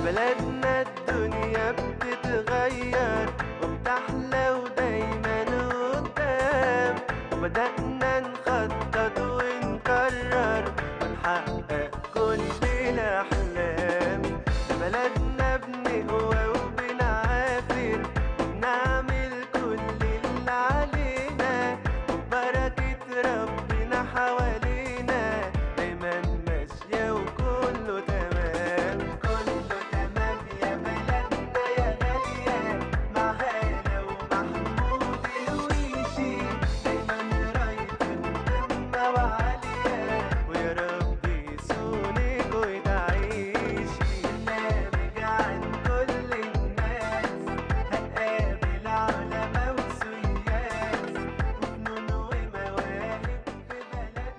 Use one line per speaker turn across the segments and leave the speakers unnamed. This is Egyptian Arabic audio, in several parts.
بلدنا الدنيا بتتغير وبتحلى ودايما قدام وبدأنا نخطط ونكرر ونحقق كل الأحلام بلدنا بنقوى وبنعافر وبنعمل كل اللي علينا وبركة ربنا حوالينا دايما ماشية وكله تمام كله تمام يا بلدنا يا غالية مع هالة ومحمود الويشي دايما رايح القمة وعالية ويا رب يسونك وتعيشي برنامج عن كل الناس هنقابل علماء وسياس وفنون ومواهب في بلدنا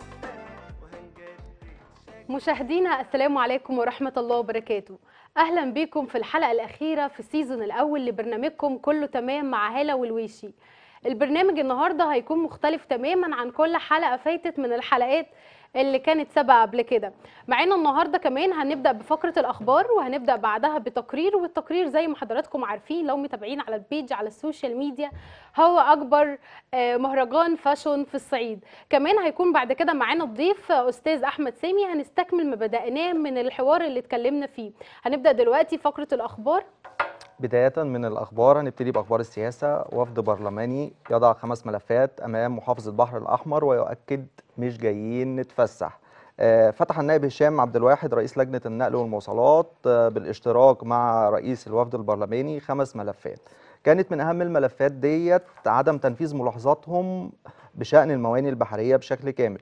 وهنجدد شكل
مشاهدينا السلام عليكم ورحمة الله وبركاته أهلا بكم في الحلقة الأخيرة في السيزون الأول لبرنامجكم كله تمام مع هالة والويشي البرنامج النهاردة هيكون مختلف تماما عن كل حلقة فاتت من الحلقات اللي كانت سابقة قبل كده معانا النهاردة كمان هنبدأ بفقرة الأخبار وهنبدأ بعدها بتقرير والتقرير زي ما حضراتكم عارفين لو متابعين على البيج على السوشيال ميديا هو أكبر آه، مهرجان فاشون في الصعيد كمان هيكون بعد كده معانا الضيف آه، أستاذ أحمد سامي هنستكمل ما بدأناه من الحوار اللي اتكلمنا فيه هنبدأ دلوقتي فقرة الأخبار
بداية من الأخبار هنبتدي بأخبار السياسة وفد برلماني يضع خمس ملفات أمام محافظ البحر الأحمر ويؤكد مش جايين نتفسح آه، فتح النائب هشام عبد الواحد رئيس لجنة النقل والمواصلات آه، بالاشتراك مع رئيس الوفد البرلماني خمس ملفات كانت من أهم الملفات ديت عدم تنفيذ ملاحظاتهم بشأن الموانئ البحرية بشكل كامل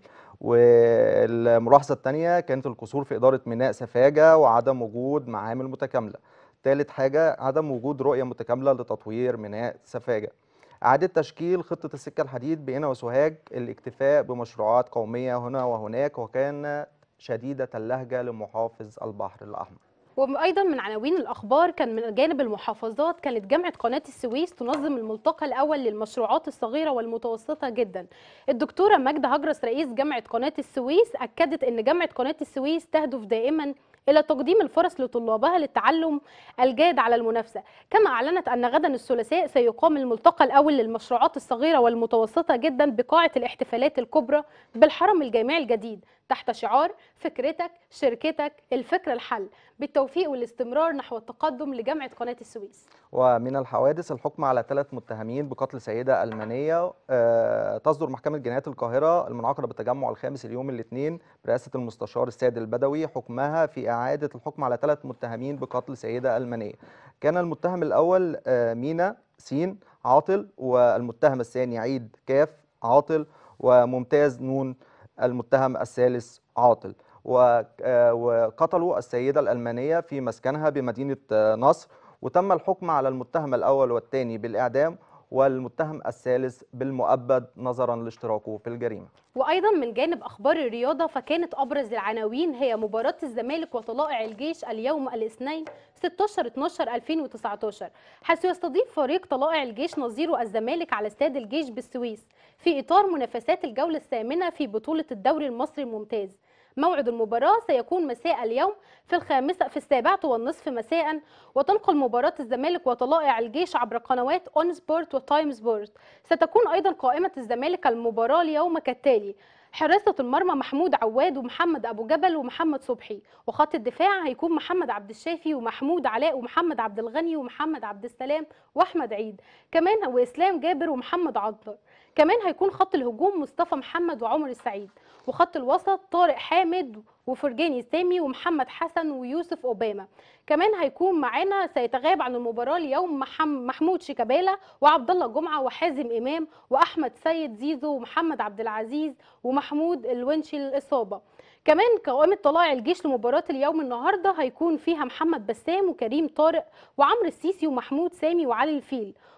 والملاحظة الثانية كانت القصور في إدارة ميناء سفاجة وعدم وجود معامل متكاملة تالت حاجة عدم وجود رؤية متكاملة لتطوير ميناء سفاجة إعادة تشكيل خطة السكة الحديد بقنا وسوهاج الاكتفاء بمشروعات قومية هنا وهناك وكان شديدة اللهجة لمحافظ البحر الأحمر
وايضا من عناوين الاخبار كان من جانب المحافظات كانت جامعه قناه السويس تنظم الملتقى الاول للمشروعات الصغيره والمتوسطه جدا الدكتوره ماجده هجرس رئيس جامعه قناه السويس اكدت ان جامعه قناه السويس تهدف دائما الى تقديم الفرص لطلابها للتعلم الجاد على المنافسه كما اعلنت ان غدا الثلاثاء سيقام الملتقى الاول للمشروعات الصغيره والمتوسطه جدا بقاعه الاحتفالات الكبرى بالحرم الجامعي الجديد تحت شعار فكرتك شركتك الفكره الحل بالتوفيق والاستمرار نحو التقدم لجامعه قناه السويس
ومن الحوادث الحكم على ثلاث متهمين بقتل سيدة ألمانية آه، تصدر محكمة جنايات القاهرة المنعقدة بالتجمع الخامس اليوم الاثنين برئاسة المستشار السيد البدوي حكمها في إعادة الحكم على ثلاث متهمين بقتل سيدة ألمانية كان المتهم الأول آه، مينا سين عاطل والمتهم الثاني عيد كاف عاطل وممتاز نون المتهم الثالث عاطل و- آه، وقتلوا السيدة الألمانية في مسكنها بمدينة آه، نصر وتم الحكم على المتهم الأول والثاني بالإعدام والمتهم الثالث بالمؤبد نظرا لاشتراكه في الجريمة
وايضا من جانب اخبار الرياضه فكانت ابرز العناوين هي مباراه الزمالك وطلائع الجيش اليوم الاثنين 16 12 2019 حيث يستضيف فريق طلائع الجيش نظيره الزمالك على استاد الجيش بالسويس في اطار منافسات الجوله الثامنه في بطوله الدوري المصري الممتاز موعد المباراة سيكون مساء اليوم في الخامسة في السابعة والنصف مساء وتنقل مباراة الزمالك وطلائع الجيش عبر قنوات اون سبورت وتايم سبورت ستكون أيضا قائمة الزمالك المباراة اليوم كالتالي حراسة المرمى محمود عواد ومحمد أبو جبل ومحمد صبحي وخط الدفاع هيكون محمد عبد الشافي ومحمود علاء ومحمد عبد الغني ومحمد عبد السلام وأحمد عيد كمان وإسلام جابر ومحمد عطر كمان هيكون خط الهجوم مصطفى محمد وعمر السعيد وخط الوسط طارق حامد وفرجاني سامي ومحمد حسن ويوسف اوباما كمان هيكون معانا سيتغاب عن المباراه اليوم محم- محمود شيكابالا وعبد الله جمعه وحازم امام واحمد سيد زيزو ومحمد عبد العزيز ومحمود الونشي الاصابه كمان قائمة طلائع الجيش لمباراة اليوم النهاردة هيكون فيها محمد بسام وكريم طارق وعمرو السيسي ومحمود سامي وعلي الفيل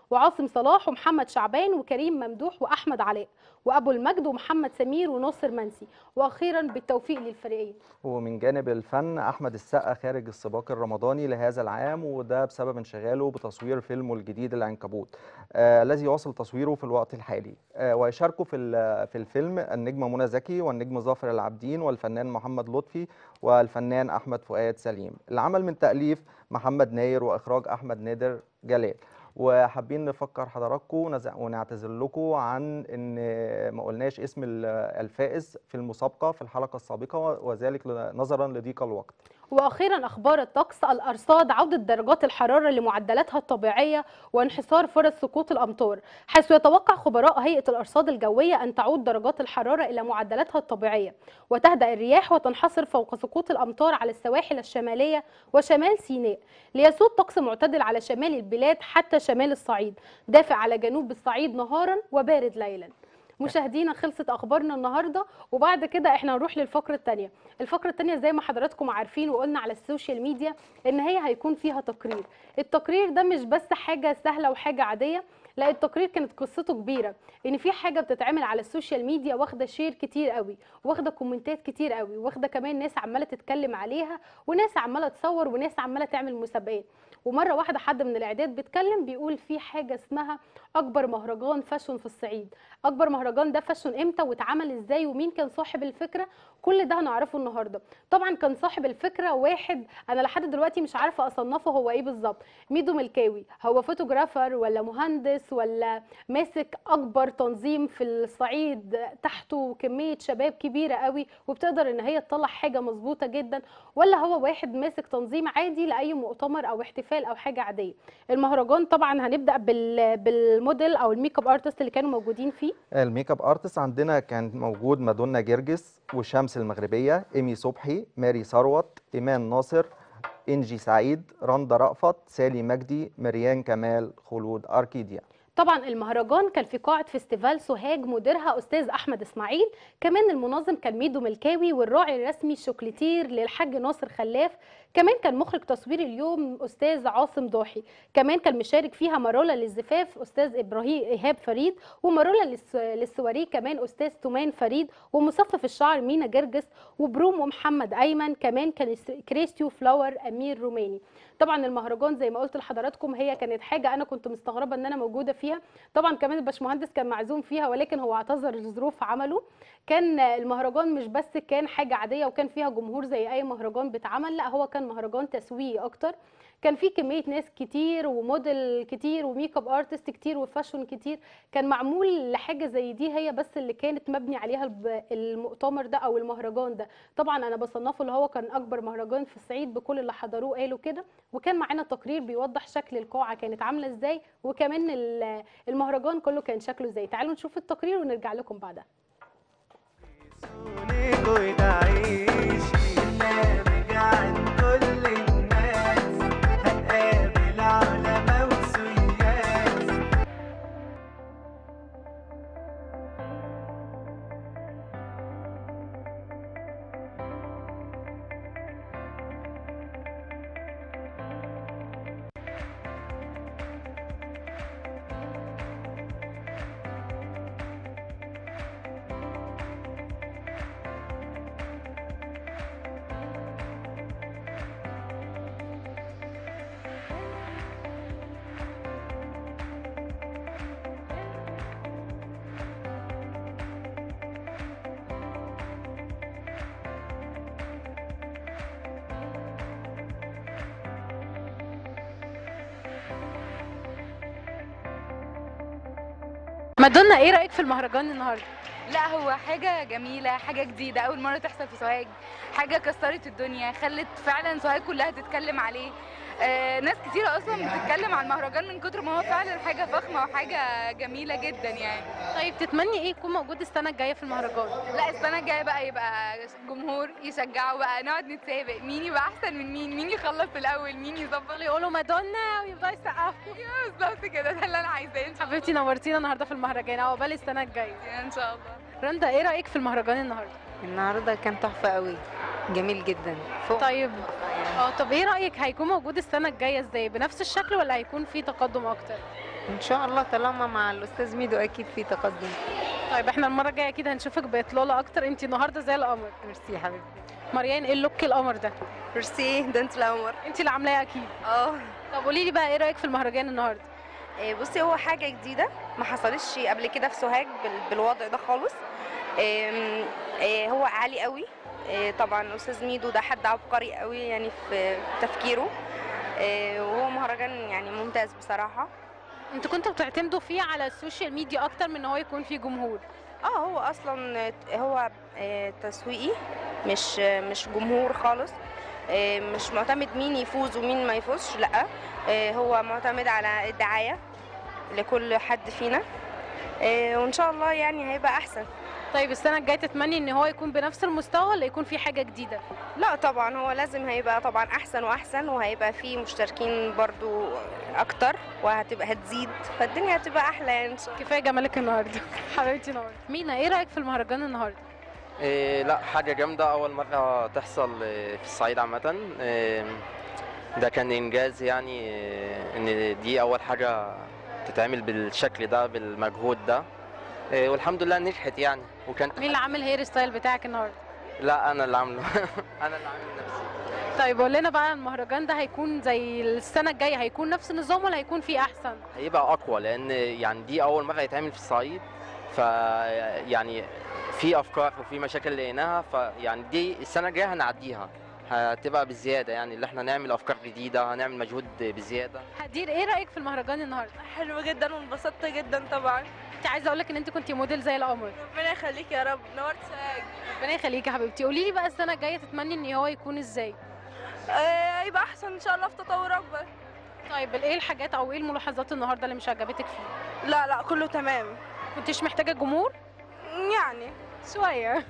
وعاصم صلاح ومحمد شعبان وكريم ممدوح واحمد علاء وابو المجد ومحمد سمير وناصر منسي واخيرا بالتوفيق للفريقين
ومن جانب الفن احمد السقا خارج السباق الرمضاني لهذا العام وده بسبب انشغاله بتصوير فيلمه الجديد العنكبوت آه الذي يواصل تصويره في الوقت الحالي آه ويشاركوا في ال- في الفيلم النجمه منى زكي والنجم ظافر العابدين والفنان محمد لطفي والفنان احمد فؤاد سليم العمل من تاليف محمد ناير واخراج احمد نادر جلال وحابين نفكر حضراتكم نز- ونعتذر لكم عن ان ما قلناش اسم ال- الفائز في المسابقه في الحلقه السابقه وذلك ل- نظرا لضيق الوقت
واخيرا اخبار الطقس الارصاد عوده درجات الحراره لمعدلاتها الطبيعيه وانحسار فرص سقوط الامطار حيث يتوقع خبراء هيئه الارصاد الجويه ان تعود درجات الحراره الى معدلاتها الطبيعيه وتهدا الرياح وتنحصر فوق سقوط الامطار على السواحل الشماليه وشمال سيناء ليسود طقس معتدل على شمال البلاد حتى شمال الصعيد دافئ على جنوب الصعيد نهارا وبارد ليلا مشاهدينا خلصت اخبارنا النهارده وبعد كده احنا هنروح للفقره الثانيه الفقره الثانيه زي ما حضراتكم عارفين وقلنا على السوشيال ميديا ان هي هيكون فيها تقرير التقرير ده مش بس حاجه سهله وحاجه عاديه لا التقرير كانت قصته كبيره ان في حاجه بتتعمل على السوشيال ميديا واخده شير كتير قوي واخده كومنتات كتير قوي واخده كمان ناس عماله تتكلم عليها وناس عماله تصور وناس عماله تعمل مسابقات ومره واحده حد من الاعداد بيتكلم بيقول في حاجه اسمها اكبر مهرجان فاشون في الصعيد اكبر مهرجان ده فاشون امتى واتعمل ازاي ومين كان صاحب الفكره كل ده هنعرفه النهارده طبعا كان صاحب الفكره واحد انا لحد دلوقتي مش عارفه اصنفه هو ايه بالظبط ميدو ملكاوي هو فوتوغرافر ولا مهندس ولا ماسك اكبر تنظيم في الصعيد تحته كميه شباب كبيره قوي وبتقدر ان هي تطلع حاجه مظبوطه جدا ولا هو واحد ماسك تنظيم عادي لاي مؤتمر او احتفال او حاجه عاديه المهرجان طبعا هنبدا بال... بالموديل او الميك اب ارتست اللي كانوا موجودين فيه
الميك اب ارتست عندنا كان موجود مادونا جرجس وشمس المغربيه ايمي صبحي ماري ثروت ايمان ناصر انجي سعيد رندا رأفت سالي مجدي مريان كمال خلود اركيديا
طبعا المهرجان كان في قاعة فيستيفال سوهاج مديرها أستاذ أحمد إسماعيل كمان المنظم كان ميدو ملكاوي والراعي الرسمي الشوكليتير للحاج ناصر خلاف كمان كان مخرج تصوير اليوم أستاذ عاصم ضاحي كمان كان مشارك فيها مارولا للزفاف أستاذ إبراهيم إيهاب فريد ومارولا للس- للسواري كمان أستاذ تومان فريد ومصفف الشعر مينا جرجس وبرومو محمد أيمن كمان كان الس- كريستيو فلاور أمير روماني طبعا المهرجان زي ما قلت لحضراتكم هي كانت حاجه انا كنت مستغربه ان انا موجوده فيها طبعا كمان الباشمهندس كان معزوم فيها ولكن هو اعتذر لظروف عمله كان المهرجان مش بس كان حاجه عاديه وكان فيها جمهور زي اي مهرجان بيتعمل لا هو كان مهرجان تسويقي اكتر كان في كميه ناس كتير وموديل كتير وميك اب ارتست كتير وفاشون كتير كان معمول لحاجه زي دي هي بس اللي كانت مبني عليها الب- المؤتمر ده او المهرجان ده طبعا انا بصنفه اللي هو كان اكبر مهرجان في الصعيد بكل اللي حضروه قالوا كده وكان معانا تقرير بيوضح شكل القاعه كانت عامله ازاي وكمان ال- المهرجان كله كان شكله ازاي تعالوا نشوف التقرير ونرجع لكم بعدها
سونيك وتعيشي نابج عن كل الناس هنقابل علماء وسياس
مادونا ايه رايك في المهرجان النهارده
لا هو حاجة جميلة حاجة جديدة أول مرة تحصل في سوهاج حاجة كسرت الدنيا خلت فعلا سوهاج كلها تتكلم عليه آه ناس كتيرة أصلا بتتكلم عن المهرجان من كتر ما هو فعلا حاجة فخمة وحاجة جميلة جدا يعني
طيب تتمني ايه يكون موجود السنه الجايه في المهرجان
لا السنة الجاية بقى يبقى جمهور يشجعوا بقى نقعد نتسابق مين يبقى أحسن من مين مين يخلص الأول مين يظبط
يقولوا مادونا ويبقى يسقفوا
أيوة بالظبط كده ده اللي أنا عايزاه إن شاء
حبيبتي نورتينا النهارده في المهرجان عقبال السنه الجايه
الله إن شاء الله
رندا ايه رايك في المهرجان النهارده
النهارده كان تحفه قوي جميل جدا فوق
طيب اه طب ايه رايك هيكون موجود السنه الجايه ازاي بنفس الشكل ولا هيكون في تقدم اكتر
ان شاء الله طالما مع الاستاذ ميدو اكيد في تقدم
طيب احنا المره الجايه اكيد هنشوفك باطلاله اكتر انت النهارده زي القمر
ميرسي يا حبيبتي
مريان ايه اللوك القمر ده
ميرسي ده انت القمر
انت اللي عاملاه اكيد
اه
طب قولي لي بقى ايه رايك في المهرجان النهارده
إيه، بصي هو حاجه جديده ما حصلتش قبل كده في سوهاج بال- بالوضع ده خالص إيه، إيه، هو عالي قوي إيه، طبعا الاستاذ ميدو ده حد عبقري قوي يعني في تفكيره إيه، وهو مهرجان يعني ممتاز بصراحه
انتوا كنتوا بتعتمدوا فيه على السوشيال ميديا اكتر من ان هو يكون فيه جمهور
اه هو اصلا هو آه، تسويقي مش مش جمهور خالص آه، مش معتمد مين يفوز ومين ما يفوزش لا آه، هو معتمد على الدعايه لكل حد فينا آه، وان شاء الله يعني هيبقى احسن
طيب السنه الجايه تتمني ان هو يكون بنفس المستوى ولا يكون فيه حاجه جديده
لا طبعا هو لازم هيبقى طبعا احسن واحسن وهيبقى فيه مشتركين برضو اكتر وهتبقى هتزيد فالدنيا هتبقى احلى يعني ان شاء الله
كفايه جمالك النهارده حبيبتي نور مينا ايه رايك في المهرجان النهارده
إيه لا حاجة جامدة أول مرة تحصل إيه، في الصعيد عامة إيه، ده كان إنجاز يعني إيه، إن دي أول حاجة تتعمل بالشكل ده بالمجهود ده إيه، والحمد لله نجحت يعني وكان
مين اللي عامل هير ستايل بتاعك النهارده
لا أنا اللي عامله أنا اللي عامل نفسي
طيب قول لنا بقى المهرجان ده هيكون زي السنه الجايه هيكون نفس النظام ولا هيكون فيه احسن
هيبقى أقوى لأن يعني دي أول مرة يتعمل في الصعيد ف يعني في أفكار وفي مشاكل لقيناها فيعني دي السنة الجاية هنعديها هتبقى بالزيادة يعني اللي احنا نعمل أفكار جديدة هنعمل مجهود بزيادة
هدير ايه رايك في المهرجان النهارده
حلو جدا وانبسطت جدا طبعا
انت عايزه اقول لك ان انت كنت موديل زي القمر
ربنا يخليك يا رب نورت سواج
ربنا يخليكي يا حبيبتي قولي لي بقى السنه الجايه تتمني ان هو يكون ازاي
آه يبقى احسن ان شاء الله في تطور اكبر
طيب ايه الحاجات او ايه الملاحظات النهارده اللي مش عجبتك فيه
لا لا كله تمام
كنتيش محتاجه جمهور
يعني
شويه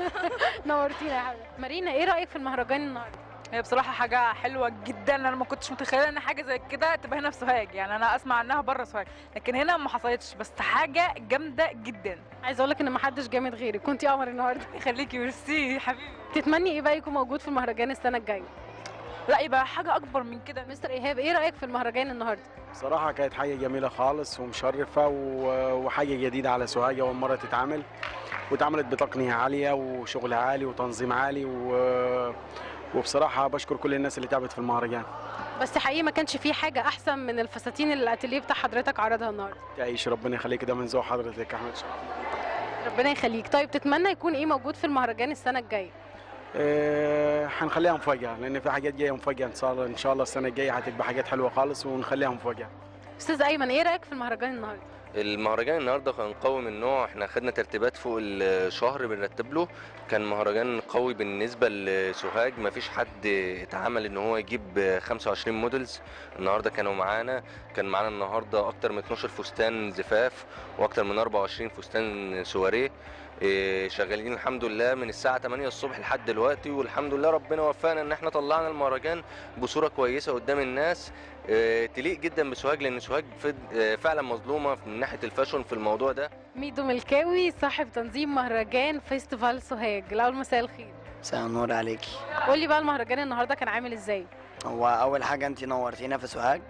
نورتينا يا حبيبتي مارينا ايه رايك في المهرجان النهارده
هي بصراحة حاجة حلوة جدا أنا ما كنتش متخيلة إن حاجة زي كده تبقى هنا في سوهاج يعني أنا أسمع عنها بره سوهاج لكن هنا ما حصلتش بس حاجة جامدة جدا
عايزه اقول لك ان محدش جامد غيرك كنتي قمر النهارده
يخليكي ميرسي حبيبي
تتمني ايه بقى يكون موجود في المهرجان السنه الجايه
لا يبقى حاجة أكبر من كده
مستر ايهاب ايه رايك في المهرجان النهارده
بصراحة كانت حاجة جميلة خالص ومشرفة و- وحاجة جديدة على سوهاج أول مرة تتعمل واتعملت بتقنية عالية وشغل عالي وتنظيم عالي و... وبصراحة بشكر كل الناس اللي تعبت في المهرجان
بس حقيقي ما كانش فيه حاجه احسن من الفساتين اللي الاتيليه بتاع حضرتك عرضها النهارده
تعيش ربنا يخليك ده من ذوق حضرتك يا أحمد شرف
ربنا يخليك طيب تتمنى يكون ايه موجود في المهرجان السنه الجايه
إيه هنخليها مفاجأة لأن في حاجات جاية مفاجأة إن شاء الله إن شاء الله السنة الجاية هتبقى حاجات حلوة خالص ونخليها مفاجأة
استاذ ايمن ايه رايك في المهرجان النهارده
المهرجان النهارده كان قوي من نوع احنا خدنا ترتيبات فوق الشهر بنرتب له كان مهرجان قوي بالنسبه لسوهاج مفيش حد اتعمل ان هو يجيب 25 موديلز النهارده كانوا معانا كان معانا النهارده اكتر من 12 فستان زفاف واكتر من 24 فستان سواريه إيه، شغالين الحمد لله من الساعة 8 الصبح لحد دلوقتي والحمد لله ربنا وفقنا ان احنا طلعنا المهرجان بصورة كويسة قدام الناس إيه، تليق جدا بسوهاج لان سوهاج فد- آه، فعلا مظلومة من ناحية الفاشون في الموضوع ده
ميدو ملكاوي صاحب تنظيم مهرجان فيستيفال سوهاج الاول مساء الخير
مساء النور عليكي
قول لي بقى المهرجان النهارده كان عامل ازاي
هو اول حاجه انت نورتينا في سوهاج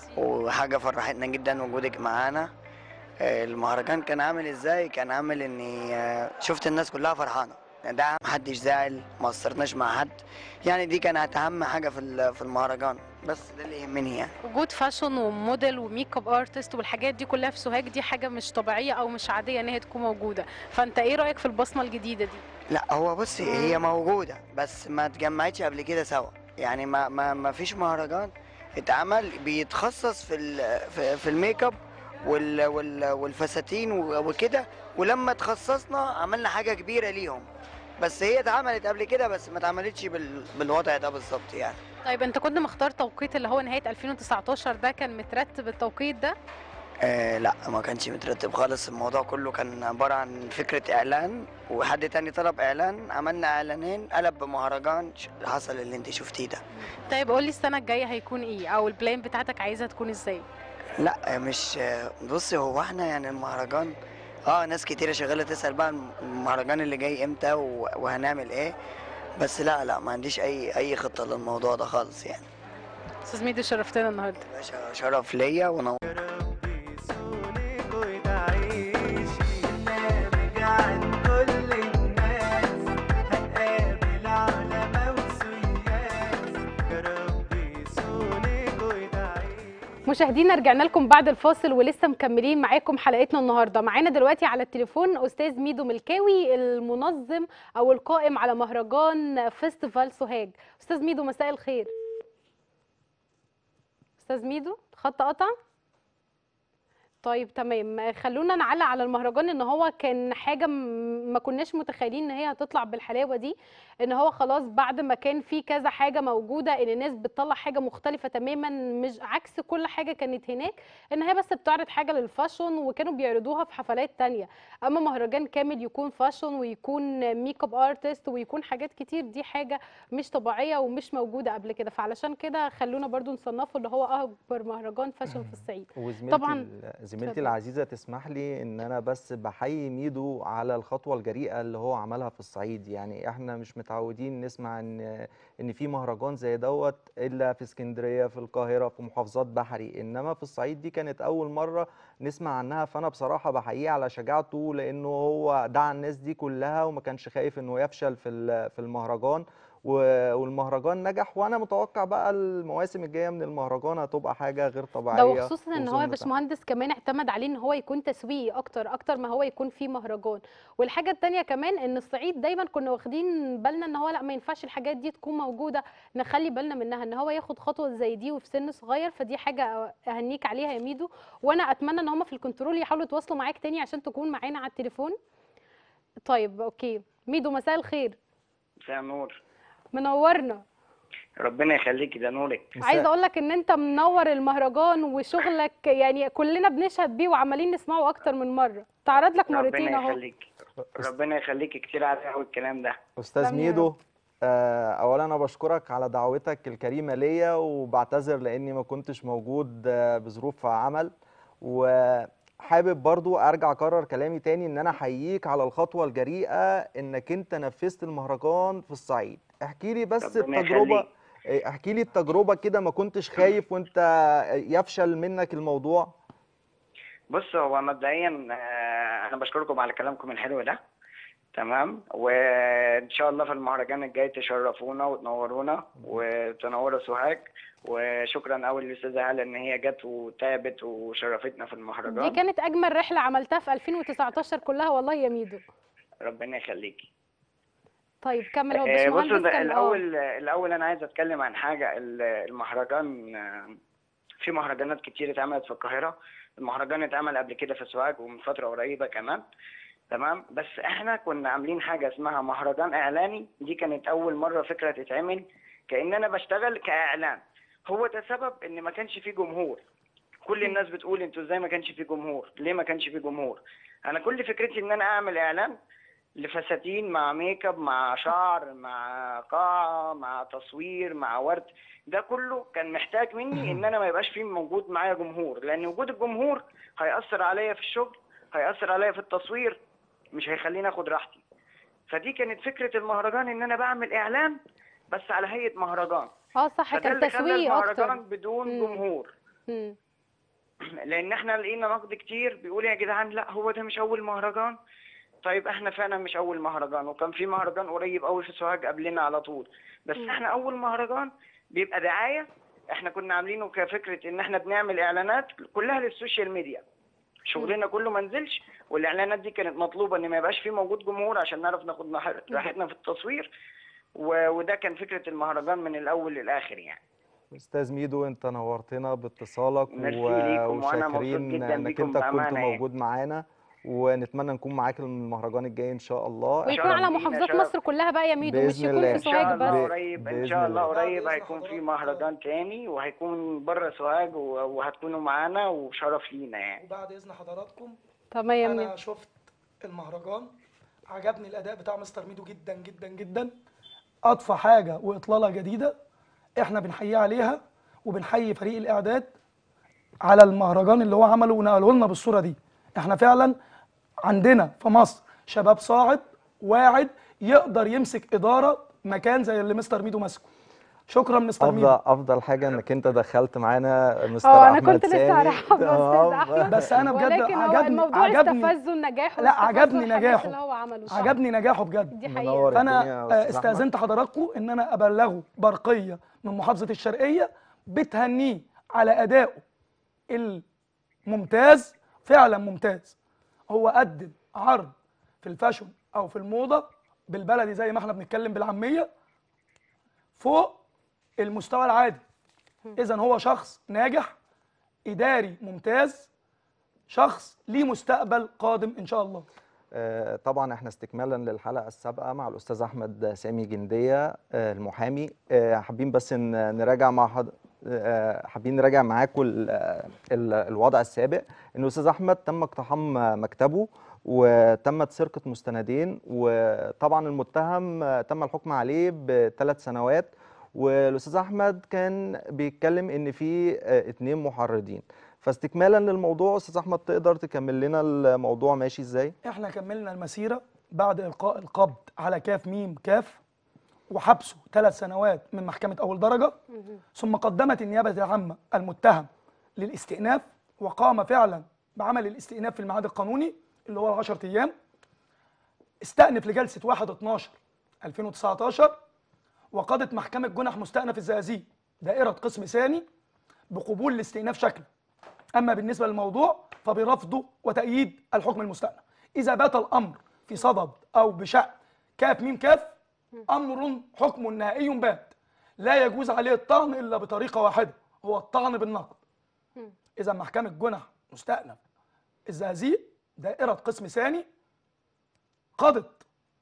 وحاجه فرحتنا جدا وجودك معانا آه، المهرجان كان عامل ازاي كان عامل اني آه، شفت الناس كلها فرحانه ده محدش زعل ما قصرناش مع حد يعني دي كانت اهم حاجه في ال- في المهرجان بس ده اللي يهمني يعني
وجود فاشن وموديل وميك اب ارتست والحاجات دي كلها في سوهاج دي حاجه مش طبيعيه او مش عاديه ان هي تكون موجوده فانت ايه رايك في البصمه الجديده دي
لا هو بصي هي موجودة بس ما اتجمعتش قبل كده سوا يعني ما ما ما فيش مهرجان اتعمل بيتخصص في ال في, في الميك اب وال وال والفساتين و- وكده ولما تخصصنا عملنا حاجة كبيرة ليهم بس هي اتعملت قبل كده بس ما اتعملتش بال بالوضع ده بالظبط يعني
طيب انت كنت مختار توقيت اللي هو نهايه 2019 ده كان مترتب التوقيت ده
آه لا ما كانش مترتب خالص الموضوع كله كان عبارة عن فكرة إعلان وحد تاني طلب إعلان عملنا إعلانين قلب بمهرجان ش- حصل اللي انت شفتيه ده
طيب قول لي السنه الجايه هيكون ايه او البلان بتاعتك عايزها تكون ازاي
لا مش بصي هو احنا يعني المهرجان اه ناس كتيرة شغالة تسأل بقى المهرجان اللي جاي امتى و- وهنعمل ايه بس لا لا ما عنديش اي اي خطة للموضوع ده خالص يعني
استاذ ميدو شرفتنا النهارده
باشا شرف ليا ونور
مشاهدينا رجعنا لكم بعد الفاصل ولسه مكملين معاكم حلقتنا النهارده معانا دلوقتي على التليفون استاذ ميدو ملكاوي المنظم او القائم على مهرجان فيستيفال سوهاج استاذ ميدو مساء الخير استاذ ميدو خط قطع طيب تمام خلونا نعلق على المهرجان ان هو كان حاجه م- ما كناش متخيلين ان هي هتطلع بالحلاوه دي ان هو خلاص بعد ما كان في كذا حاجه موجوده ان الناس بتطلع حاجه مختلفه تماما مش عكس كل حاجه كانت هناك ان هي بس بتعرض حاجه للفاشن وكانوا بيعرضوها في حفلات تانية اما مهرجان كامل يكون فاشن ويكون ميك اب ارتست ويكون حاجات كتير دي حاجه مش طبيعيه ومش موجوده قبل كده فعلشان كده خلونا برضو نصنفه اللي هو اكبر مهرجان فاشن في الصعيد
وزميلتي
طبعا
ال- زميلتي
اتفضل.
العزيزه تسمح لي ان انا بس بحيي ميدو على الخطوه الجريئه اللي هو عملها في الصعيد يعني احنا مش متعودين نسمع ان ان في مهرجان زي دوت الا في اسكندريه في القاهره في محافظات بحري انما في الصعيد دي كانت اول مره نسمع عنها فانا بصراحه بحييه على شجاعته لانه هو دعا الناس دي كلها وما كانش خايف انه يفشل في ال- في المهرجان و- والمهرجان نجح وانا متوقع بقى المواسم الجايه من المهرجان هتبقى حاجه غير طبيعيه
ده وخصوصا ان هو يا
وأظن
باشمهندس كمان اعتمد عليه ان هو يكون تسويقي اكتر اكتر ما هو يكون فيه مهرجان والحاجه التانية كمان ان الصعيد دايما كنا واخدين بالنا ان هو لا ما ينفعش الحاجات دي تكون موجوده نخلي بالنا منها ان هو ياخد خطوه زي دي وفي سن صغير فدي حاجه اهنيك عليها يا ميدو وانا اتمنى ان هم في الكنترول يحاولوا يتواصلوا معاك تاني عشان تكون معانا على التليفون طيب اوكي ميدو مساء الخير
مساء النور
منورنا
ربنا يخليكي ده نورك
عايزه اقول لك ان انت منور المهرجان وشغلك يعني كلنا بنشهد بيه وعمالين نسمعه اكتر من مره تعرض لك مرتين
ربنا
اهو
يخليك ربنا يخليكي كتير على قوي الكلام ده
استاذ
تسلم يا
ميدو آه، اولا انا بشكرك على دعوتك الكريمه ليا وبعتذر لاني ما كنتش موجود آه، بظروف عمل وحابب برضو ارجع اكرر كلامي تاني ان انا احييك على الخطوه الجريئه انك انت نفذت المهرجان في الصعيد احكي لي بس
ربنا
التجربه
يخليك.
إيه، احكي لي التجربه كده ما كنتش خايف وانت يفشل منك الموضوع
بص هو مبدئيا آه، انا بشكركم على كلامكم الحلو ده تمام وان شاء الله في المهرجان الجاي تشرفونا وتنورونا وتنوروا سوهاج وشكرا قوي للاستاذه هاله ان هي جت وتعبت وشرفتنا في
دي
المهرجان
كانت اجمل رحله عملتها في 2019 كلها والله يا ميدو
ربنا يخليكي
طيب كمل هو
آه، بصوا
باشمهندس
ده
كان اه
الاول الاول انا عايز اتكلم عن حاجه ال- المهرجان آه، في مهرجانات كتير اتعملت في القاهره المهرجان اتعمل قبل كده في سوهاج ومن فتره قريبه كمان تمام بس احنا كنا عاملين حاجه اسمها مهرجان اعلاني دي كانت اول مره فكره تتعمل كان انا بشتغل كاعلان هو ده سبب ان ما كانش فيه جمهور كل الناس بتقول انتوا ازاي ما كانش فيه جمهور ليه ما كانش فيه جمهور انا كل فكرتي ان انا اعمل اعلان لفساتين مع ميك اب مع شعر مع قاعة مع تصوير مع ورد ده كله كان محتاج مني ان انا ما يبقاش فيه موجود معايا جمهور لان وجود الجمهور هيأثر عليا في الشغل هيأثر عليا في التصوير مش هيخليني اخد راحتي فدي كانت فكرة المهرجان ان انا بعمل اعلان بس على هيئة مهرجان
اه صح
فده
كان
اللي خلى
تسويق
المهرجان
اكتر
بدون
مم.
جمهور
مم.
لان احنا لقينا نقد كتير بيقول يا جدعان لا هو ده مش اول مهرجان طيب احنا فعلا مش اول مهرجان وكان في مهرجان قريب قوي في سوهاج قبلنا على طول بس
مم.
احنا اول مهرجان بيبقى دعايه احنا كنا عاملينه كفكره ان احنا بنعمل اعلانات كلها للسوشيال ميديا شغلنا كله ما نزلش والاعلانات دي كانت مطلوبه ان ما يبقاش في موجود جمهور عشان نعرف ناخد مح- راحتنا في التصوير و- وده كان فكره المهرجان من الاول للاخر يعني
استاذ ميدو انت نورتنا باتصالك
ميرسي
و-
ليكم وأنا مبسوط
وشاكرين
جداً
انك
بيكم
انت كنت
بأمانة يعني.
موجود معانا ونتمنى نكون معاك المهرجان الجاي ان شاء الله
ويكون
إحنا-
على محافظات
شرف.
مصر كلها بقى يا ميدو مش
بإذن
يكون
الله.
في
ان شاء
سوهاج
الله
بس
قريب ان
بإذن
شاء الله
الله.
قريب هيكون في مهرجان تاني وهيكون بره سوهاج و- وهتكونوا معانا وشرف لينا يعني
وبعد اذن حضراتكم
تمام يا
انا
ميدو
شفت المهرجان عجبني الاداء بتاع مستر ميدو جدا جدا جدا اضفى حاجه واطلاله جديده احنا بنحييه عليها وبنحيي فريق الاعداد على المهرجان اللي هو عمله ونقله لنا بالصوره دي احنا فعلا عندنا في مصر شباب صاعد واعد يقدر يمسك اداره مكان زي اللي مستر ميدو ماسكه شكرا مستر ميدو
افضل افضل حاجه انك انت دخلت معانا مستر
اه انا
احمد
كنت لسه
سامي
هرحب باستاذ
تمام.
احمد
بس أنا بجد
ولكن هو
عجبني-
الموضوع
عجبني-
استفزه النجاح
لا
واستفزه
عجبني
الحماس
نجاحه
اللي هو عمله صح.
عجبني نجاحه بجد
دي
منور
حقيقه
الدنيا
فانا
يا
آه،
أستاذ أحمد.
استاذنت حضراتكم ان انا ابلغه برقيه من محافظه الشرقيه بتهنيه على ادائه الممتاز فعلا ممتاز هو قدم عرض في الفاشون او في الموضه بالبلدي زي ما احنا بنتكلم بالعاميه فوق المستوى العادي اذا هو شخص ناجح اداري ممتاز شخص ليه مستقبل قادم ان شاء الله
آه، طبعا احنا استكمالا للحلقه السابقه مع الاستاذ احمد سامي جنديه آه، المحامي آه، حابين بس ن- نراجع مع حض... آه، حابين نراجع معاكم ال- ال- الوضع السابق ان الاستاذ احمد تم اقتحام مكتبه وتمت سرقه مستندين وطبعا المتهم آه، تم الحكم عليه بثلاث سنوات والاستاذ احمد كان بيتكلم ان في آه، اتنين محرضين فاستكمالا للموضوع استاذ احمد تقدر تكمل لنا الموضوع ماشي ازاي
احنا كملنا المسيره بعد القاء القبض على كاف ميم كاف وحبسه ثلاث سنوات من محكمه اول درجه ثم قدمت النيابه العامه المتهم للاستئناف وقام فعلا بعمل الاستئناف في الميعاد القانوني اللي هو 10 ايام استأنف لجلسه 1 12 2019 وقضت محكمه جنح مستأنف الزقازيق دائره قسم ثاني بقبول الاستئناف شكلا اما بالنسبه للموضوع فبرفضه وتأييد الحكم المستأنف اذا بات الامر في صدد او بشأن كاف ميم كاف امر حكم نهائي بات لا يجوز عليه الطعن الا بطريقه واحده هو الطعن بالنقد اذا محكمه جنح مستأنف الزقازيق دائره قسم ثاني قضت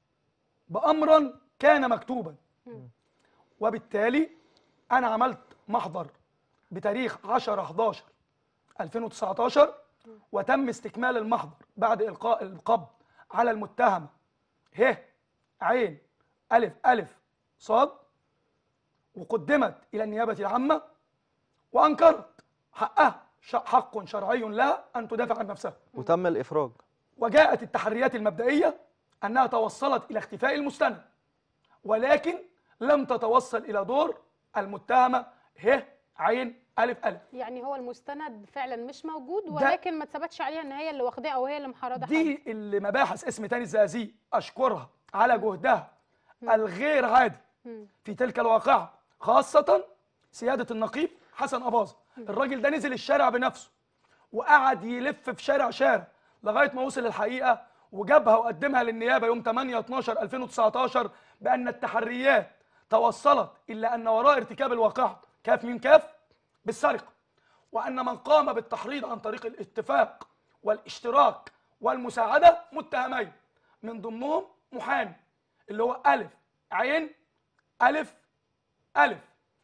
بامرا كان مكتوبا وبالتالي انا عملت محضر بتاريخ 10 11 2019 وتم استكمال المحضر بعد القاء القبض على المتهم ه عين الف الف صاد وقدمت الى النيابه العامه وانكرت حقها ش- حق شرعي لها ان تدافع عن نفسها
وتم الافراج
وجاءت التحريات المبدئيه انها توصلت الى اختفاء المستند ولكن لم تتوصل الى دور المتهمه ه عين الف الف
يعني هو المستند فعلا مش موجود ولكن ما اتثبتش عليها ان هي اللي واخداه او هي اللي محرضه حد.
دي اللي مباحث اسم تاني الزقازيق اشكرها على جهدها الغير عادي
مم.
في تلك الواقعه خاصه سياده النقيب حسن اباظه الراجل ده نزل الشارع بنفسه وقعد يلف في شارع شارع لغايه ما وصل الحقيقه وجابها وقدمها للنيابه يوم 8 12 2019 بان التحريات توصلت الى ان وراء ارتكاب الواقعه كاف ميم كاف بالسرقه وان من قام بالتحريض عن طريق الاتفاق والاشتراك والمساعده متهمين من ضمنهم محامي اللي هو الف عين الف الف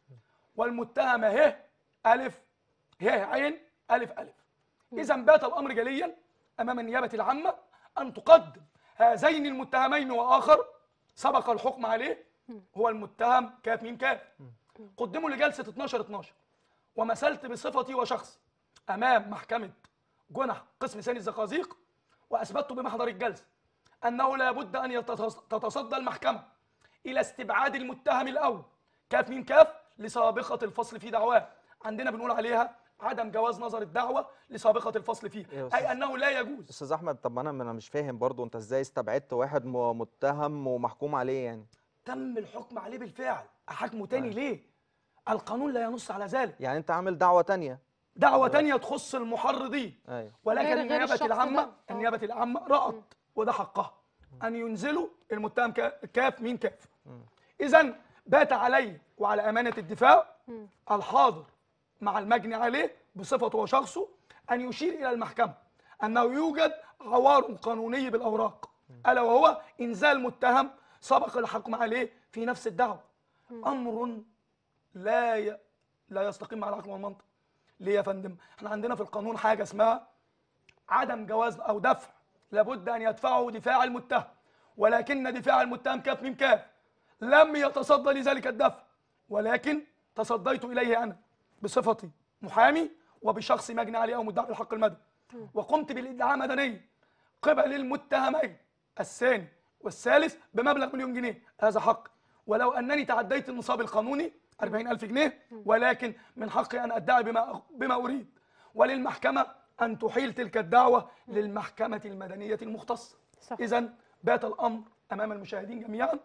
والمتهمه ه الف ه عين الف الف اذا بات الامر جليا امام النيابه العامه ان تقدم هذين المتهمين واخر سبق الحكم عليه هو المتهم كاف ميم كاف قدموا لجلسه 12 12 ومثلت بصفتي وشخصي امام محكمه جنح قسم ثاني الزقازيق واثبتت بمحضر الجلسه انه لا بد ان يتتص- تتصدى المحكمه الى استبعاد المتهم الاول كاف ميم كاف لسابقه الفصل في دعواه عندنا بنقول عليها عدم جواز نظر الدعوه لسابقه الفصل
يا
فيه
أستاذ.
اي انه لا يجوز
استاذ احمد طب انا انا مش فاهم برضو انت ازاي استبعدت واحد م- متهم ومحكوم عليه يعني
تم الحكم عليه بالفعل احاكمه تاني ليه القانون لا ينص على ذلك
يعني انت عامل دعوه تانية
دعوه تانية تخص المحرضين
ايوه
ولكن
غير- غير
النيابه
الشخص
العامه
ده. آه.
النيابه العامه رأت وده حقها ان ينزلوا المتهم كا- كاف مين كاف اذا بات علي وعلى امانه الدفاع الحاضر مع المجني عليه بصفته وشخصه ان يشير الى المحكمه انه يوجد عوار قانوني بالاوراق الا وهو انزال متهم سبق الحكم عليه في نفس الدعوه امر لا ي... لا يستقيم مع العقل والمنطق ليه يا فندم احنا عندنا في القانون حاجه اسمها عدم جواز او دفع لابد ان يدفعه دفاع المتهم ولكن دفاع المتهم كاف ميم كاف لم يتصدى لذلك الدفع ولكن تصديت اليه انا بصفتي محامي وبشخص مجني عليه او مدعي الحق المدني وقمت بالادعاء مدنيا قبل المتهمين الثاني والثالث بمبلغ مليون جنيه هذا حق ولو انني تعديت النصاب القانوني 40000 جنيه ولكن من حقي ان ادعي بما بما اريد وللمحكمه ان تحيل تلك الدعوه للمحكمه المدنيه المختصه اذا بات الامر امام المشاهدين جميعا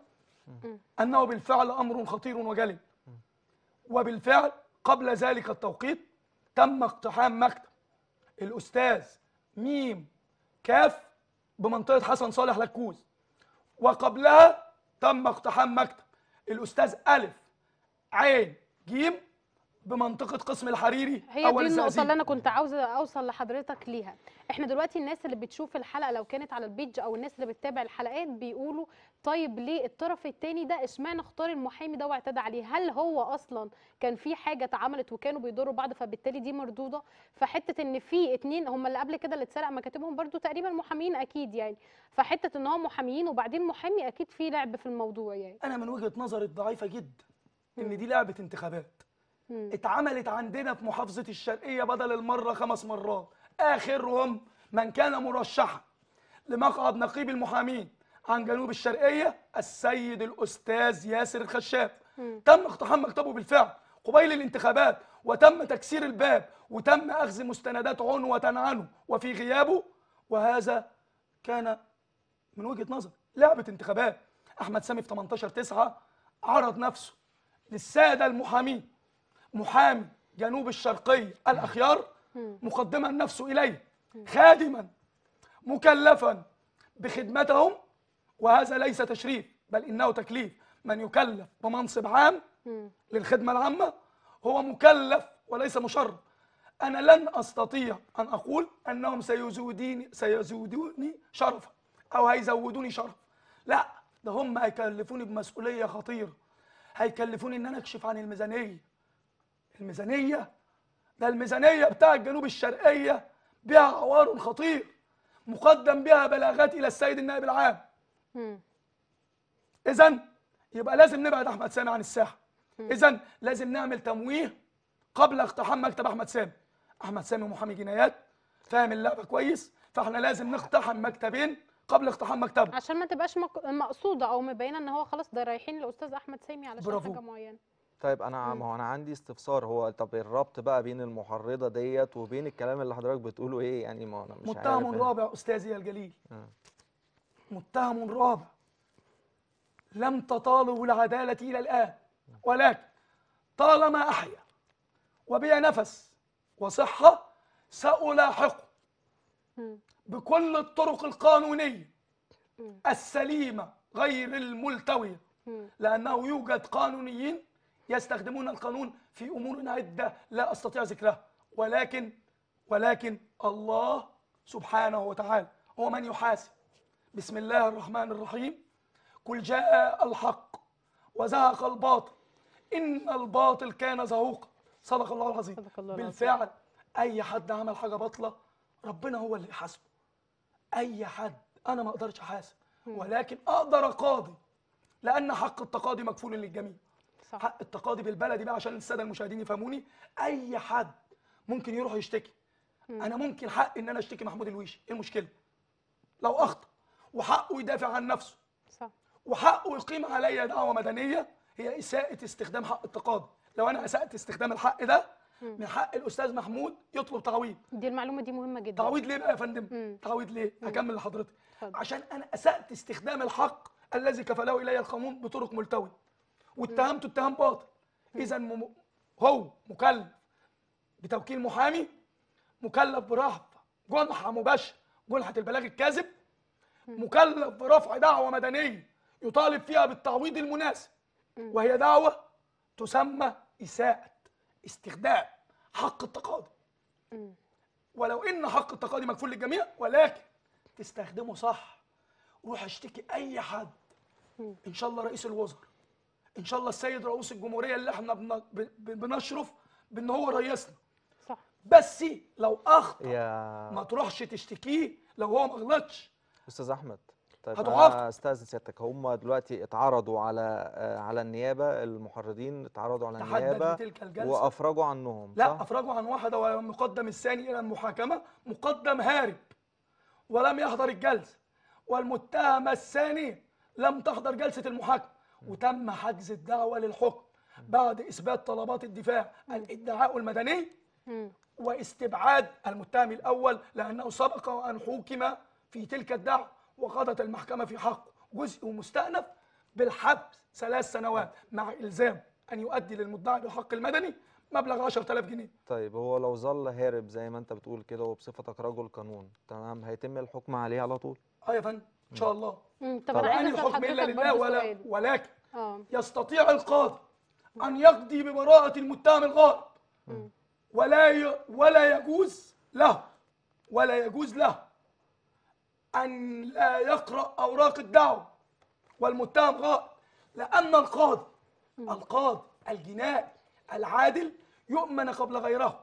انه بالفعل امر خطير وجلي وبالفعل قبل ذلك التوقيت تم اقتحام مكتب الاستاذ ميم كاف بمنطقه حسن صالح لكوز وقبلها تم اقتحام مكتب الاستاذ الف عين جيم بمنطقه قسم الحريري
هي
اول
دي النقطة
الزقازيق
اللي أنا كنت عاوزة أوصل لحضرتك ليها، إحنا دلوقتي الناس اللي بتشوف الحلقة لو كانت على البيج أو الناس اللي بتتابع الحلقات بيقولوا طيب ليه الطرف التاني ده اشمعنى اختار المحامي ده واعتدى عليه؟ هل هو أصلا كان في حاجة اتعملت وكانوا بيضروا بعض فبالتالي دي مردودة؟ فحتة إن في اتنين هم اللي قبل كده اللي اتسرق مكاتبهم برضو تقريبا محامين أكيد يعني، فحتة إن هو محاميين وبعدين محامي أكيد في لعب في الموضوع يعني.
انا من وجهه نظري الضعيفه جدا ان دي لعبه انتخابات
مم.
اتعملت عندنا في محافظه الشرقيه بدل المره خمس مرات اخرهم من كان مرشحا لمقعد نقيب المحامين عن جنوب الشرقيه السيد الاستاذ ياسر الخشاب تم اقتحام مكتبه بالفعل قبيل الانتخابات وتم تكسير الباب وتم اخذ مستندات عنوه عنه وفي غيابه وهذا كان من وجهه نظر لعبه انتخابات احمد سامي في 18 9 عرض نفسه للساده المحامين محامي جنوب الشرقيه الاخيار مقدما نفسه اليه خادما مكلفا بخدمتهم وهذا ليس تشريف بل انه تكليف من يكلف بمنصب عام للخدمه العامه هو مكلف وليس مشرف انا لن استطيع ان اقول انهم سيزوديني سيزودوني شرفا او هيزودوني شرف لا ده هم هيكلفوني بمسؤوليه خطيره هيكلفوني ان انا اكشف عن الميزانيه الميزانيه ده الميزانيه بتاع الجنوب الشرقيه بها عوار خطير مقدم بها بلاغات الى السيد النائب العام اذا يبقى لازم نبعد احمد سامي عن الساحه اذا لازم نعمل تمويه قبل اقتحام مكتب احمد سامي احمد سامي محامي جنايات فاهم اللعبه كويس فاحنا لازم نقتحم مكتبين قبل اقتحام مكتبه
عشان ما تبقاش مق- مقصوده او مبينه ان هو خلاص ده رايحين للاستاذ احمد سامي علشان
برافو.
حاجه معينه
طيب انا ما هو انا عندي استفسار هو طب الربط بقى بين المحرضه ديت وبين الكلام اللي حضرتك بتقوله ايه يعني ما انا مش
متهم
عارف
رابع استاذي الجليل
آه.
متهم رابع لم تطاله العدالة إلى الآن ولكن طالما أحيا وبي نفس وصحة سألاحقه بكل الطرق القانونية السليمة غير الملتوية لأنه يوجد قانونيين يستخدمون القانون في أمور عدة لا أستطيع ذكرها ولكن ولكن الله سبحانه وتعالى هو من يحاسب بسم الله الرحمن الرحيم قل جاء الحق وزهق الباطل إن الباطل كان زهوقا صدق الله العظيم
صدق الله العظيم.
بالفعل أي حد عمل حاجة باطلة ربنا هو اللي يحاسبه أي حد أنا ما أقدرش أحاسب ولكن أقدر أقاضي لأن حق التقاضي مكفول للجميع
صح.
حق التقاضي بالبلدي بقى عشان السادة المشاهدين يفهموني أي حد ممكن يروح يشتكي أنا ممكن حق إن أنا أشتكي محمود الويشي إيه المشكلة لو أخطأ وحقه يدافع عن نفسه
صح
وحقه يقيم عليا دعوة مدنية هي إساءة استخدام حق التقاضي لو أنا أسأت استخدام الحق ده من حق الأستاذ محمود يطلب تعويض
دي المعلومه دي مهمه جدا
تعويض ليه بقى يا فندم
مم.
تعويض ليه هكمل لحضرتك
اتفضل.
عشان أنا أسأت استخدام الحق الذي كفله إلي القانون بطرق ملتوية واتهمته اتهام باطل إذا مم... هو مكلف بتوكيل محامي مكلف برفع جنحة مباشرة جنحة البلاغ الكاذب مكلف برفع دعوة مدنية يطالب فيها بالتعويض المناسب وهي دعوة تسمى إساءة استخدام حق التقاضي ولو إن حق التقاضي مكفول للجميع ولكن تستخدمه صح روح اشتكي أي حد إن شاء الله رئيس الوزراء إن شاء الله السيد رئيس الجمهورية اللي احنا بن- ب- ب- بنشرف بإن هو رئيسنا
صح
بس لو أخطأ
يا
ما تروحش تشتكيه لو هو ما غلطش
استاذ احمد طيب
هتعاقب.
انا استاذن سيادتك هم دلوقتي اتعرضوا على آه، على النيابه المحرضين اتعرضوا على
تحدد
النيابه
بتلك الجلسة.
وافرجوا عنهم
لا
صح؟
افرجوا عن واحد والمقدم الثاني الى المحاكمه مقدم هارب ولم يحضر الجلسه والمتهم الثاني لم تحضر جلسه المحاكمه وتم حجز الدعوه للحكم بعد اثبات طلبات الدفاع الادعاء المدني واستبعاد المتهم الاول لانه سبق وان حوكم في تلك الدعوه وقضت المحكمه في حقه جزء مستأنف بالحبس ثلاث سنوات مع الزام ان يؤدي للمدعي بالحق المدني مبلغ 10000 جنيه
طيب هو لو ظل هارب زي ما انت بتقول كده وبصفتك رجل قانون تمام هيتم الحكم عليه على طول
اه يا فندم ان شاء الله
مم، طب
طب
انا
وأن
عايزه اسال
الحكم الا
حضرتك
لله
برضه
ولا
سؤال
ولكن
اه
يستطيع القاضي ان يقضي ببراءة المتهم الغائب ولا ي... ولا يجوز له ولا يجوز له ان لا يقرا اوراق الدعوه والمتهم غائب لان القاضي القاضي الجنائي العادل يؤمن قبل غيره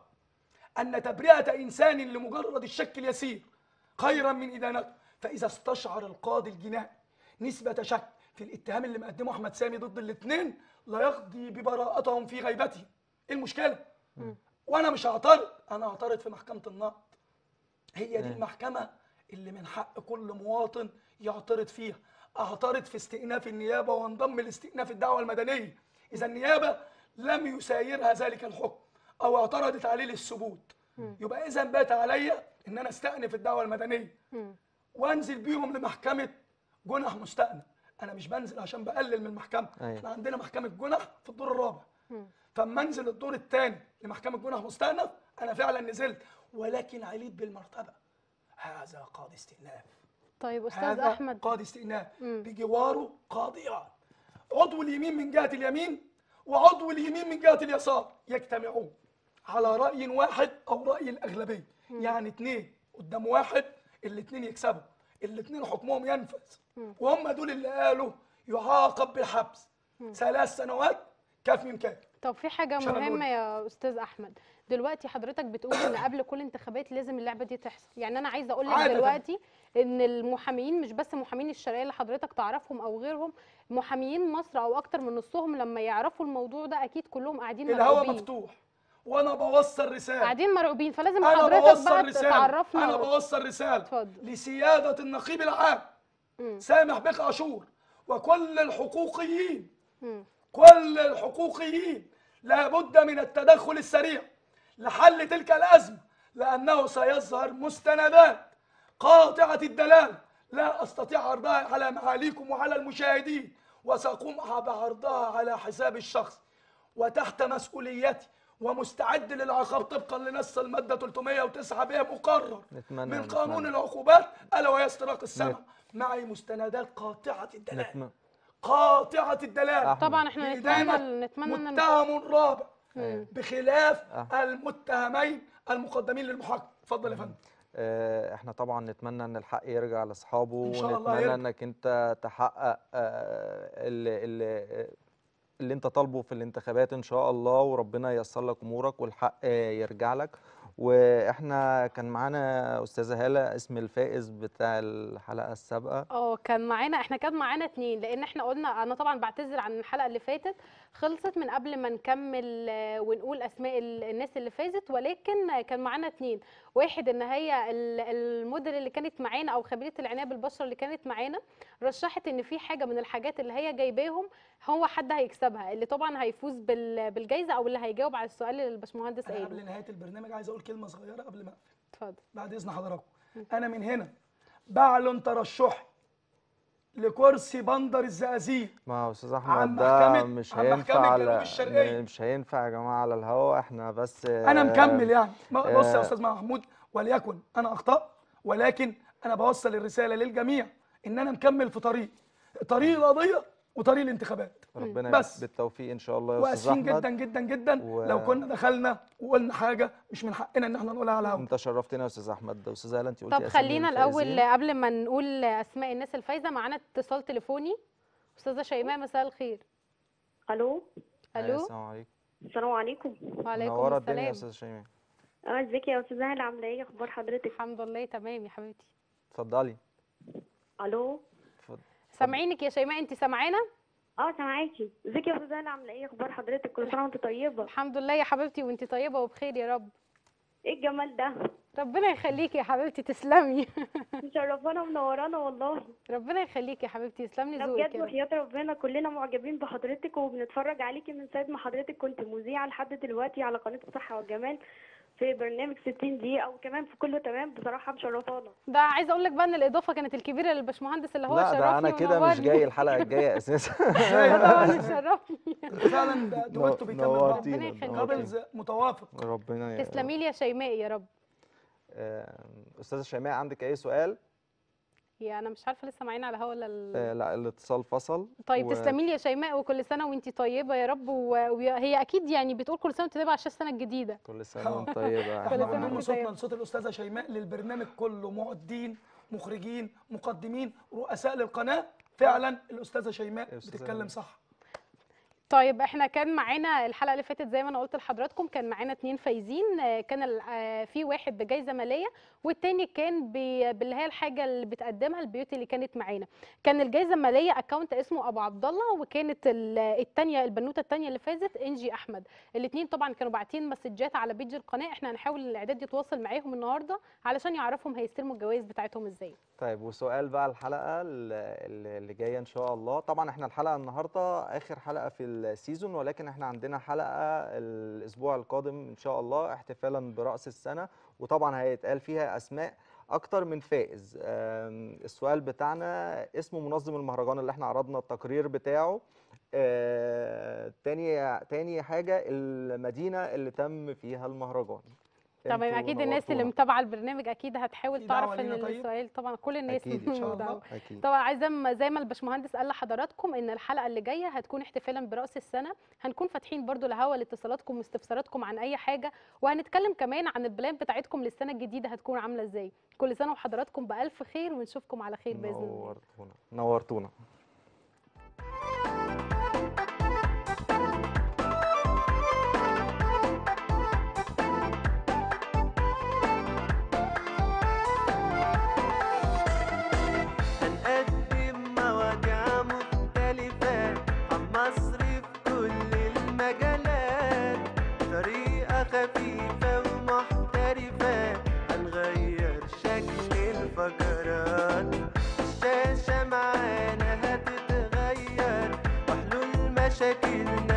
ان تبرئه انسان لمجرد الشك اليسير خيرا من ادانته فاذا استشعر القاضي الجنائي نسبه شك في الاتهام اللي مقدمه احمد سامي ضد الاثنين لا يقضي ببراءتهم في غيبته ايه المشكله وانا مش هعترض انا هعترض في محكمه النقد هي دي
مم.
المحكمه اللي من حق كل مواطن يعترض فيها اعترض في استئناف النيابه وانضم لاستئناف الدعوه المدنيه اذا النيابه لم يسايرها ذلك الحكم او اعترضت عليه للثبوت يبقى اذا بات عليا ان انا استأنف الدعوه المدنيه
مم.
وانزل بيهم لمحكمه جنح مستأنف انا مش بنزل عشان بقلل من المحكمه
أيوة.
احنا عندنا محكمه جنح في الدور الرابع
مم.
فاما انزل الدور الثاني لمحكمه جنح مستأنف انا فعلا نزلت ولكن عليت بالمرتبه هذا قاضي استئناف
طيب استاذ
هذا
احمد
قاضي استئناف
مم.
بجواره قاضيان عضو اليمين من جهه اليمين وعضو اليمين من جهه اليسار يجتمعون على راي واحد او راي الاغلبيه يعني اثنين قدام واحد الاثنين يكسبوا الاثنين حكمهم ينفذ وهم دول اللي قالوا يعاقب بالحبس ثلاث سنوات كاف من كاف
طب في حاجة
مش أنا
مهمة
بقول.
يا أستاذ أحمد دلوقتي حضرتك بتقول إن قبل كل انتخابات لازم اللعبة دي تحصل يعني أنا عايزة أقول لك
عادة.
دلوقتي إن المحامين مش بس محامين الشرعية اللي حضرتك تعرفهم أو غيرهم محاميين مصر أو أكتر من نصهم لما يعرفوا الموضوع ده أكيد كلهم قاعدين
الهوا
مرعوبين
مفتوح وانا بوصل رساله
قاعدين مرعوبين فلازم
انا
حضرتك
بوصل
بقى
رساله
تعرفنا
انا بوصل رساله
اتفضل.
لسياده النقيب العام
مم.
سامح بك عاشور وكل الحقوقيين
مم.
كل الحقوقيين لابد من التدخل السريع لحل تلك الازمه لانه سيظهر مستندات قاطعه الدلاله لا استطيع عرضها على معاليكم وعلى المشاهدين وساقوم بعرضها على حساب الشخص وتحت مسؤوليتي ومستعد للعقاب طبقا لنص الماده 309 ب مقرر
نتمنى
من قانون
نتمنى.
العقوبات الا وهي استراق السمع معي مستندات قاطعه الدلاله
نتمنى
قاطعه الدلاله
أحمد.
طبعا احنا
بإدانة
نتمنى نتمنى إن
متهم رابع
مم.
بخلاف
أه.
المتهمين المقدمين للمحاكمه اتفضل يا فندم
آه، احنا طبعا نتمنى ان الحق يرجع لاصحابه
إن شاء الله
ونتمنى
يرجع.
انك انت تحقق آه، اللي, اللي, اللي انت طالبه في الانتخابات ان شاء الله وربنا ييسر لك امورك والحق آه، يرجع لك واحنا كان معانا استاذه هاله اسم الفائز بتاع الحلقه السابقه
اه كان معانا احنا كان معانا اتنين لان احنا قلنا انا طبعا بعتذر عن الحلقه اللي فاتت خلصت من قبل ما نكمل آه، ونقول اسماء ال- الناس اللي فازت ولكن آه، كان معانا اتنين واحد ان هي ال- الموديل اللي كانت معانا او خبيره العنايه بالبشره اللي كانت معانا رشحت ان في حاجه من الحاجات اللي هي جايباهم هو حد هيكسبها اللي طبعا هيفوز بال- بالجايزه او اللي هيجاوب على السؤال اللي الباشمهندس
انا
قاله
قبل نهايه البرنامج عايز اقول كلمه صغيره قبل ما اقفل
اتفضل
بعد اذن حضراتكم انا من هنا بعلن ترشحي لكرسي بندر الزقازيق
ما هو استاذ
عن
احمد ده
محكمة-
مش
عن
هينفع
محكمة الجنوب
على
الشرقية.
مش هينفع يا جماعه على الهوا احنا بس
انا
آه،
مكمل يعني ما- بص يا
آه،
استاذ محمود وليكن انا اخطات ولكن انا بوصل الرساله للجميع ان انا مكمل في طريق طريق القضيه وطريق الانتخابات
ربنا
بس.
بالتوفيق ان شاء الله يا استاذ
واسفين
احمد
جدا جدا جدا
و-
لو كنا دخلنا وقلنا حاجه مش من حقنا ان احنا نقولها على الهواء
انت شرفتنا يا استاذ احمد استاذ هاله انت قلتي
طب
أسامي
خلينا الاول
الفائزين.
قبل ما نقول اسماء الناس الفايزه معانا اتصال تليفوني استاذه شيماء مساء الخير
الو
أيوة،
الو
السلام عليكم
السلام عليكم
وعليكم
منوره الدنيا يا
السلام
استاذ شيماء
اه ازيك يا استاذه هلا عامله ايه اخبار حضرتك
الحمد لله تمام يا حبيبتي
اتفضلي
الو
اتفضل
سامعينك يا شيماء انت سامعانا
اه سامعاكي ازيك يا استاذه هلا عامله ايه اخبار حضرتك كل سنه وانت طيبه
الحمد لله يا حبيبتي وانت طيبه وبخير يا رب
ايه الجمال ده
ربنا يخليكي يا حبيبتي تسلمي
مشرفانا ومنورانا والله
ربنا يخليكي يا حبيبتي يسلم لي
لا
ذوقك
بجد
يا رب
وحياة ربنا كلنا معجبين بحضرتك وبنتفرج عليكي من ساعة ما حضرتك كنت مذيعة لحد دلوقتي على قناة الصحة والجمال في برنامج 60 دقيقة وكمان في كله تمام بصراحة مشرفانا
ده عايزه اقول لك بقى ان الاضافه كانت الكبيره للباشمهندس اللي هو
لا ده انا
شرفني
كده مش
ونورني.
جاي الحلقه الجايه اساسا
طبعا شرفني
فعلا ده دويتو بيكمل بعض
نورتينا،
ربنا يخليك.
كابلز متوافق
ربنا ي-
تسلمي لي يا شيماء يا رب
آه، استاذه شيماء عندك اي سؤال
هي انا مش عارفه لسه معانا على الهوا ولا ال...
آه، لا الاتصال فصل
طيب
و-
تسلمي لي يا شيماء وكل سنه وانت طيبه يا رب و- وهي اكيد يعني بتقول كل سنه وانت طيبه عشان السنه الجديده
كل سنه وانت طيبه
احنا
سنة
بنضم
وانت
صوتنا
طيب.
لصوت الاستاذه شيماء للبرنامج كله معدين مخرجين مقدمين رؤساء للقناه فعلا الاستاذه شيماء
أستاذة
بتتكلم صح
طيب احنا كان معانا الحلقه اللي فاتت زي ما انا قلت لحضراتكم كان معانا اتنين فايزين آه، كان ال- آه، في واحد بجائزه ماليه والتاني كان ب- باللي هي الحاجه اللي بتقدمها البيوت اللي كانت معانا كان الجائزه الماليه اكونت اسمه ابو عبد الله وكانت ال- التانيه البنوته التانيه اللي فازت انجي احمد الاثنين طبعا كانوا باعتين مسجات على بيج القناه احنا هنحاول الاعداد يتواصل معاهم النهارده علشان يعرفهم هيستلموا الجوائز بتاعتهم ازاي
طيب وسؤال بقى الحلقه ال- ال- اللي جايه ان شاء الله طبعا احنا الحلقه النهارده اخر حلقه في السيزون ولكن احنا عندنا حلقه الاسبوع القادم ان شاء الله احتفالا براس السنه وطبعا هيتقال فيها اسماء اكتر من فائز آم، السؤال بتاعنا اسم منظم المهرجان اللي احنا عرضنا التقرير بتاعه آه، تاني تاني حاجه المدينه اللي تم فيها المهرجان
تمام
انتوا
اكيد الناس اللي
نورتونا.
متابعه البرنامج اكيد هتحاول
في
تعرف
دعوة
ان
لينا طيب؟
السؤال طبعا كل الناس
اكيد ان شاء الله
دعوة.
اكيد
طبعا عايزه ما- زي ما الباشمهندس قال لحضراتكم ان الحلقه اللي جايه هتكون احتفالا براس السنه هنكون فاتحين برضو الهوا لاتصالاتكم واستفساراتكم عن اي حاجه وهنتكلم كمان عن البلان بتاعتكم للسنه الجديده هتكون عامله ازاي كل سنه وحضراتكم بالف خير ونشوفكم على خير باذن الله
نورتونا نورتونا
هنقدم مواضيع مختلفة عن مصر في كل المجالات بطريقة خفيفة ومحترفة هنغير شكل الفقرات الشاشة معانا هتتغير وحلول مشاكلنا